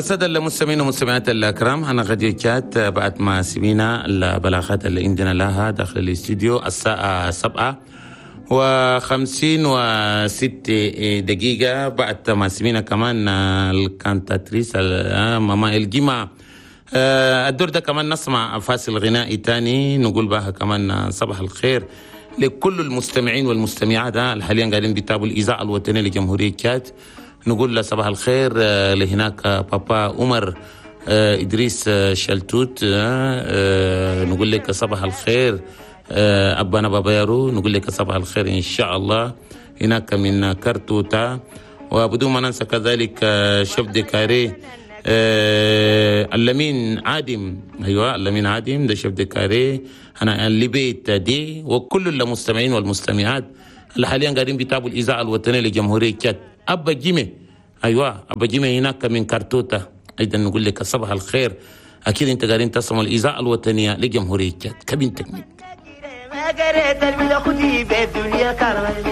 السادة المستمعين والمستمعات الأكرام أنا غدير كات بعد ما سمينا البلاغات اللي عندنا لها داخل الاستديو الساعة سبعة وخمسين وست دقيقة بعد ما سمينا كمان الكانتاتريس ماما الجمعة الدور ده كمان نسمع فاصل غنائي تاني نقول بها كمان صباح الخير لكل المستمعين والمستمعات حاليا قاعدين بيتابعوا الإذاعة الوطنية لجمهورية كات نقول له صباح الخير لهناك بابا عمر إدريس شلتوت نقول لك صباح الخير أبانا بابا يارو نقول لك صباح الخير إن شاء الله هناك من كرتوتا وبدون ما ننسى كذلك شيف ديكاري اللمين عادم ايوه اللمين عادم ده شيف ديكاري انا اللي بيت دي وكل المستمعين والمستمعات اللي حاليا قاعدين بيتابعوا الاذاعه الوطنيه لجمهوريه تشاد ابا جيمي ايوه ابا جيمي هناك من كرتوتا ايضا نقول لك صباح الخير اكيد انت قاعدين تسمع الاذاعه الوطنيه لجمهوريه تشاد كابين تكنيك ما قريت الملك دي بالدنيا كرمني